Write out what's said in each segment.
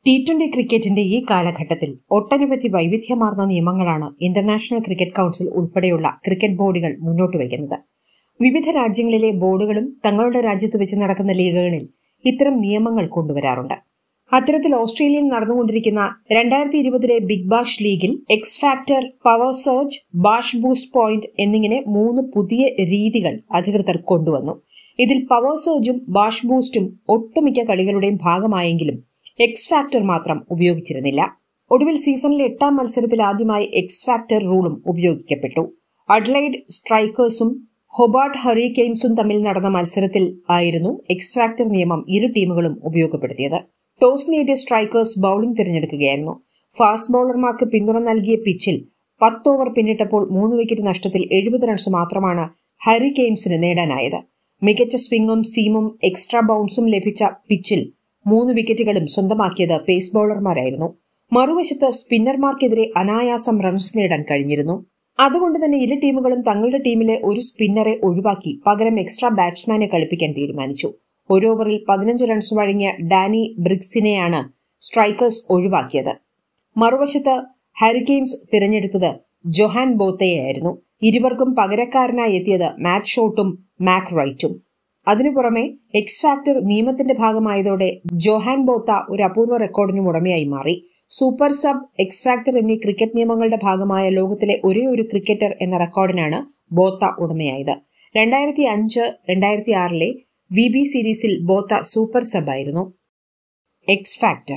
T twenty ക്രിക്കറ്റിന്റെ ഈ കാലഘട്ടത്തിൽ ഒട്ടനവധി വൈവിധ്യമാർന്ന നിയമങ്ങളാണ് ഇന്റർനാഷണൽ ക്രിക്കറ്റ് കൌൺസിൽ ഉൾപ്പെടെയുള്ള ക്രിക്കറ്റ് ബോർഡുകൾ മുന്നോട്ട് വയ്ക്കുന്നത് വിവിധ രാജ്യങ്ങളിലെ ബോർഡുകളും തങ്ങളുടെ രാജ്യത്ത് വെച്ച് നടക്കുന്ന ലീഗുകളിൽ ഇത്തരം നിയമങ്ങൾ കൊണ്ടുവരാറുണ്ട് അത്തരത്തിൽ ഓസ്ട്രേലിയയിൽ നടന്നുകൊണ്ടിരിക്കുന്ന രണ്ടായിരത്തി ഇരുപതിലെ ബിഗ് ബാഷ് ലീഗിൽ X factor power surge bash boost point എന്നിങ്ങനെ മൂന്ന് പുതിയ രീതികൾ അധികൃതർ കൊണ്ടുവന്നു ഇതിൽ പവർ സർജും ബാഷ് ബൂസ്റ്റും ഒട്ടുമിക്ക കളികളുടെയും ഭാഗമായെങ്കിലും എക്സ് ഫാക്ടർ മാത്രം ഉപയോഗിച്ചിരുന്നില്ല ഒടുവിൽ സീസണിലെ എട്ടാം മത്സരത്തിൽ ആദ്യമായി എക്സ് ഫാക്ടർ റൂളും ഉപയോഗിക്കപ്പെട്ടു അഡ്ലൈഡ് സ്ട്രൈക്കേഴ്സും ഹൊബാർട്ട് ഹറിക്കെയിൻസും തമ്മിൽ നടന്ന മത്സരത്തിൽ ആയിരുന്നു എക്സ് ഫാക്ടർ നിയമം ഇരു ടീമുകളും ഉപയോഗപ്പെടുത്തിയത് ടോസ് നേടിയ സ്ട്രൈക്കേഴ്സ് ബൌളിംഗ് തിരഞ്ഞെടുക്കുകയായിരുന്നു ഫാസ്റ്റ് ബൌളർമാർക്ക് പിന്തുണ നൽകിയ പിച്ചിൽ പത്ത് ഓവർ പിന്നിട്ടപ്പോൾ മൂന്ന് വിക്കറ്റ് നഷ്ടത്തിൽ എഴുപത് റൺസ് മാത്രമാണ് ഹാരി കെയിൻസിന് നേടാനായത് മികച്ച സ്വിംഗും സീമും എക്സ്ട്രാ ബൌൺസും ലഭിച്ച പിച്ചിൽ മൂന്ന് വിക്കറ്റുകളും സ്വന്തമാക്കിയത് പേസ് ബൌളർമാരായിരുന്നു മറുവശത്ത് സ്പിന്നർമാർക്കെതിരെ അനായാസം റൺസ് നേടാൻ കഴിഞ്ഞിരുന്നു അതുകൊണ്ട് തന്നെ ഇരു ടീമുകളും തങ്ങളുടെ ടീമിലെ ഒരു സ്പിന്നറെ ഒഴിവാക്കി പകരം എക്സ്ട്രാ ബാറ്റ്സ്മാനെ കളിപ്പിക്കാൻ തീരുമാനിച്ചു ഒരു ഓവറിൽ പതിനഞ്ച് റൺസ് വഴങ്ങിയ ഡാനി ബ്രിക്സിനെയാണ് സ്ട്രൈക്കേഴ്സ് ഒഴിവാക്കിയത് മറുവശത്ത് ഹാരിക്കെയിൻസ് തിരഞ്ഞെടുത്തത് ജൊഹാൻ ബോത്തയെയായിരുന്നു ഇരുവർക്കും പകരക്കാരനായി എത്തിയത് മാറ്റ് ഷോട്ടും മാക് റൈറ്റും അതിനു പുറമെ എക്സ് ഫാക്ടർ നിയമത്തിന്റെ ഭാഗമായതോടെ ജോഹാൻ ബോത്ത ഒരു അപൂർവ റെക്കോർഡിനും ഉടമയായി മാറി സൂപ്പർ സബ് എക്സ് ഫാക്ടർ എന്നീ ക്രിക്കറ്റ് നിയമങ്ങളുടെ ഭാഗമായ ലോകത്തിലെ ഒരേ ഒരു ക്രിക്കറ്റർ എന്ന റെക്കോർഡിനാണ് ബോത്ത ഉടമയായത് രണ്ടായിരത്തി അഞ്ച് രണ്ടായിരത്തി ആറിലെ വി ബി സീരീസിൽ ബോത്ത സൂപ്പർ സബ് ആയിരുന്നു എക്സ് ഫാക്ടർ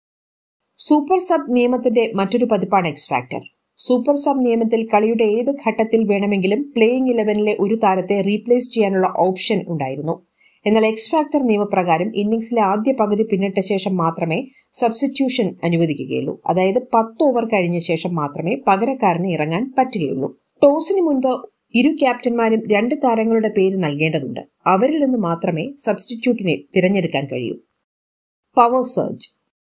സൂപ്പർ സബ് നിയമത്തിന്റെ മറ്റൊരു പതിപ്പാണ് എക്സ് ഫാക്ടർ സൂപ്പർ സബ് നിയമത്തിൽ കളിയുടെ ഏത് ഘട്ടത്തിൽ വേണമെങ്കിലും പ്ലേയിംഗ് ഇലവനിലെ ഒരു താരത്തെ റീപ്ലേസ് ചെയ്യാനുള്ള ഓപ്ഷൻ ഉണ്ടായിരുന്നു എന്നാൽ എക്സ് ഫാക്ടർ നിയമപ്രകാരം ഇന്നിംഗ്സിലെ ആദ്യ പകുതി പിന്നിട്ട ശേഷം മാത്രമേ സബ്സ്റ്റിറ്റ്യൂഷൻ അനുവദിക്കുകയുള്ളൂ അതായത് പത്ത് ഓവർ കഴിഞ്ഞ ശേഷം മാത്രമേ പകരക്കാരന് ഇറങ്ങാൻ പറ്റുകയുള്ളൂ ടോസിന് മുൻപ് ഇരു ക്യാപ്റ്റന്മാരും രണ്ട് താരങ്ങളുടെ പേര് നൽകേണ്ടതുണ്ട് അവരിൽ നിന്ന് മാത്രമേ സബ്സ്റ്റിറ്റ്യൂട്ടിനെ തിരഞ്ഞെടുക്കാൻ കഴിയൂ പവർ സർജ്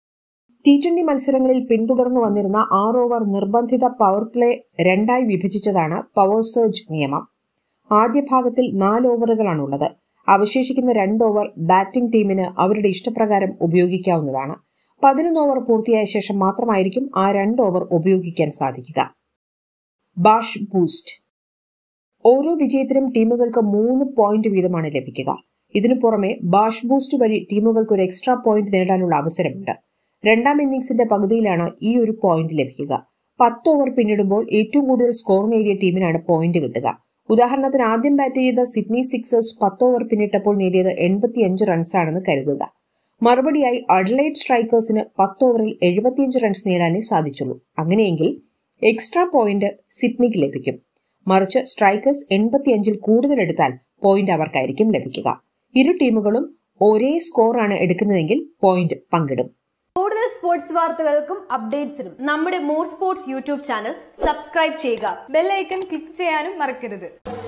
ടി ട്വന്റി മത്സരങ്ങളിൽ പിന്തുടർന്നു വന്നിരുന്ന ആറ് ഓവർ നിർബന്ധിത പവർ പ്ലേ രണ്ടായി വിഭജിച്ചതാണ് പവർ സർജ് നിയമം ആദ്യ ഭാഗത്തിൽ നാല് ഓവറുകളാണുള്ളത് അവശേഷിക്കുന്ന രണ്ട് ഓവർ ബാറ്റിംഗ് ടീമിന് അവരുടെ ഇഷ്ടപ്രകാരം ഉപയോഗിക്കാവുന്നതാണ് പതിനൊന്ന് ഓവർ പൂർത്തിയായ ശേഷം മാത്രമായിരിക്കും ആ രണ്ട് ഓവർ ഉപയോഗിക്കാൻ സാധിക്കുക ബാഷ് ബൂസ്റ്റ് ഓരോ വിജയത്തിനും ടീമുകൾക്ക് മൂന്ന് പോയിന്റ് വീതമാണ് ലഭിക്കുക ഇതിനു പുറമെ ബാഷ് ബൂസ്റ്റ് വഴി ടീമുകൾക്ക് ഒരു എക്സ്ട്രാ പോയിന്റ് നേടാനുള്ള അവസരമുണ്ട് രണ്ടാം ഇന്നിംഗ്സിന്റെ പകുതിയിലാണ് ഈ ഒരു പോയിന്റ് ലഭിക്കുക പത്ത് ഓവർ പിന്നിടുമ്പോൾ ഏറ്റവും കൂടുതൽ സ്കോർ നേടിയ ടീമിനാണ് പോയിന്റ് കിട്ടുക ഉദാഹരണത്തിന് ആദ്യം ബാറ്റ് ചെയ്ത സിഡ്നി സിക്സേഴ്സ് പത്ത് ഓവർ പിന്നിട്ടപ്പോൾ നേടിയത് എൺപത്തിയഞ്ച് റൺസാണെന്ന് കരുതുക മറുപടിയായി അഡ്ലൈറ്റ് സ്ട്രൈക്കേഴ്സിന് പത്ത് ഓവറിൽ എഴുപത്തിയഞ്ച് റൺസ് നേടാനേ സാധിച്ചുള്ളൂ അങ്ങനെയെങ്കിൽ എക്സ്ട്രാ പോയിന്റ് സിഡ്നിക്ക് ലഭിക്കും മറിച്ച് സ്ട്രൈക്കേഴ്സ് എൺപത്തിയഞ്ചിൽ കൂടുതൽ എടുത്താൽ പോയിന്റ് അവർക്കായിരിക്കും ലഭിക്കുക ഇരു ടീമുകളും ഒരേ സ്കോറാണ് എടുക്കുന്നതെങ്കിൽ പോയിന്റ് പങ്കിടും കൂടുതൽ സ്പോർട്സ് വാർത്തകൾക്കും അപ്ഡേറ്റ്സിനും നമ്മുടെ more sports YouTube channel subscribe ചെയ്യുക ബെല്ലൈക്കൺ ക്ലിക്ക് ചെയ്യാനും മറക്കരുത്